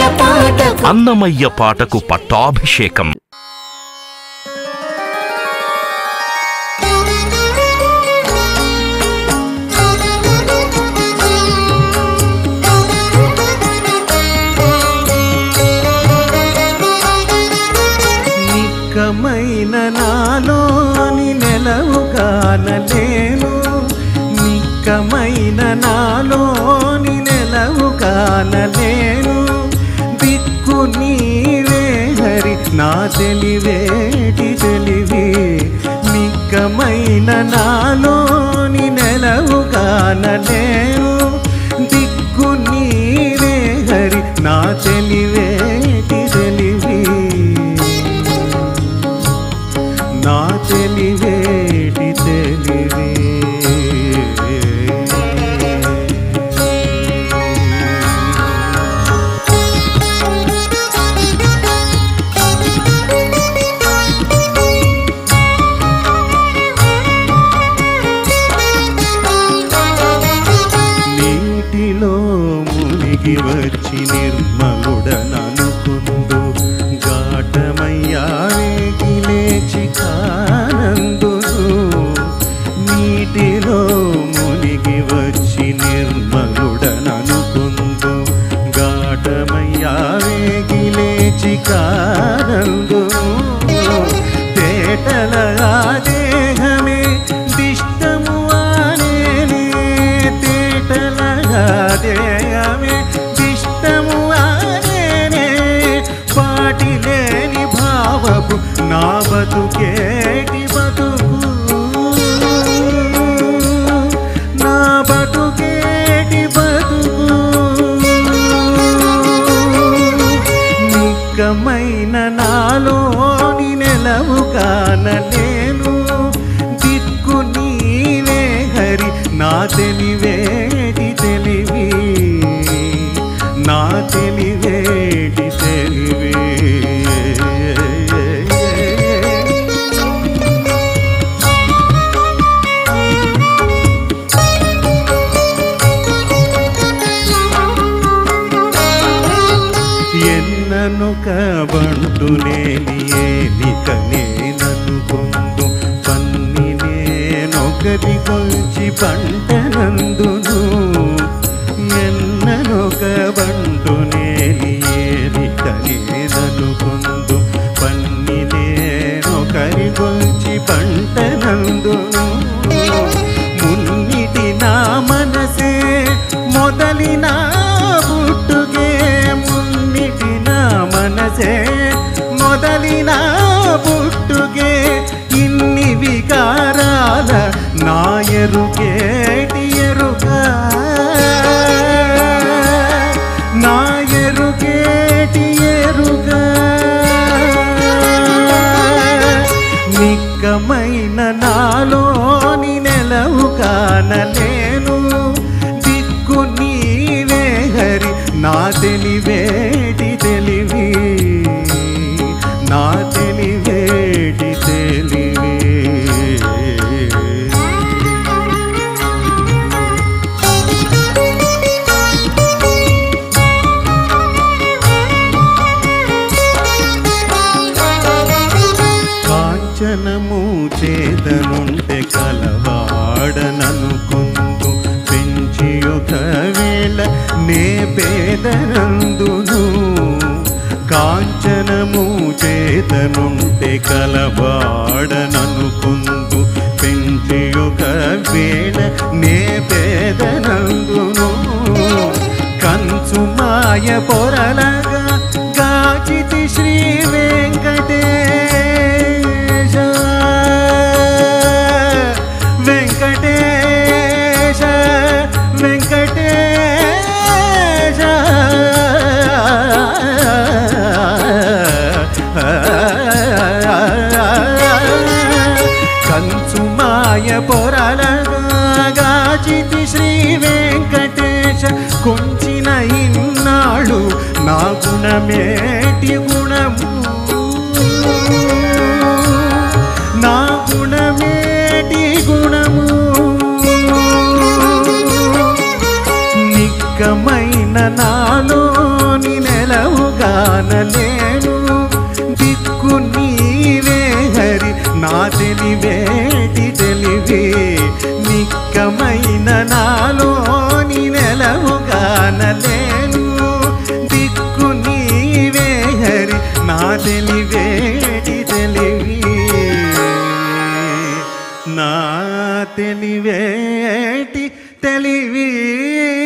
పాటకు అన్నమయ్య పాటకు పట్టాభిషేకం నిక్కమైన నాలోని నెలవుగానలేను నిక్కమైన నాలోని నెలవుగానలేను దిక్కు నీవే హరి నా తెలివేటి తెలివి నిక్కమైన నాలోని నెలవుగానలేను దిక్కు నీవే హరి నా తెలివేటి తెలివి నా తెలివేటి తెలివి నీటిలో మునిగి వచ్చి నిర్మలుడననుకుందు ఘాటమయ్యాకి లేచి కానందును నీటిలో మునిగి వచ్చి నిర్మలుడననుకుందు ఘాటమయ్యాకి లేచి కానందును తేటలగా దేహమే దిష్టము అనేనే తేటలగా దేహమే దిష్టము అనేనే పాటి లేని భావపు నా బతుకేటి బతుకు నా బతుకేటి బతుకు నిక్కమైన నాలోని నెలవు కానలేను దిక్కు నీవే హరి నా తెలివేటి తెలివి నా తెలివేటి తెలివి ఎన్ననొక బంటు నేని ఏలిక నేననుకుందు పన్ని నేనొకటి కొల్చి పంటనందును ఎన్ననొక బంటు నేని ఏలిక నేననుకుందు పన్ని నేనొకరి కొల్చి పంటనందును మున్నిటి నా మనసే మొదలిన పుట్టుగే మున్నిటి నా మనసే మొదలిన పుట్టుగే ఇన్ని వికారాల నా ఎరుకేటి ఎరుక నా ఎరుకేటి ఎరుక నిక్కమైన నాలోని నెలవు కానలేను దిక్కు నీవే హరి నా తెలివేటి తెలివి నా తెలివేటి తెలివి కాంచనము చేతనుంటే కలవాడననుకుందు పెంచి ఒక వేళ నే పేదనందును కాంచనము చేతనుంటే కలవాడననుకుందు పెంచి ఒక వేళ నే పేదనందును కంచు మాయ పొరలగా గాచితి శ్రీ వెంకటేశ వెంకటేశ వెంకటేశ కంచు మాయ పొరలగాచితి శ్రీ వెంకటేశ కొంచిన ఇన్నాళ్ళు నా గుణమేటి గుణము నా గుణమేటి గుణము నిక్కమైన నాలోని నెలవు కానలేను దిక్కు నీవే హరి నా తెలివేటి తెలివే నిక్కమైన నాలోని నెలవుగానలేను దిక్కు నీవే హరి నా తెలివేటి తెలివి నా తెలివేటి తెలివి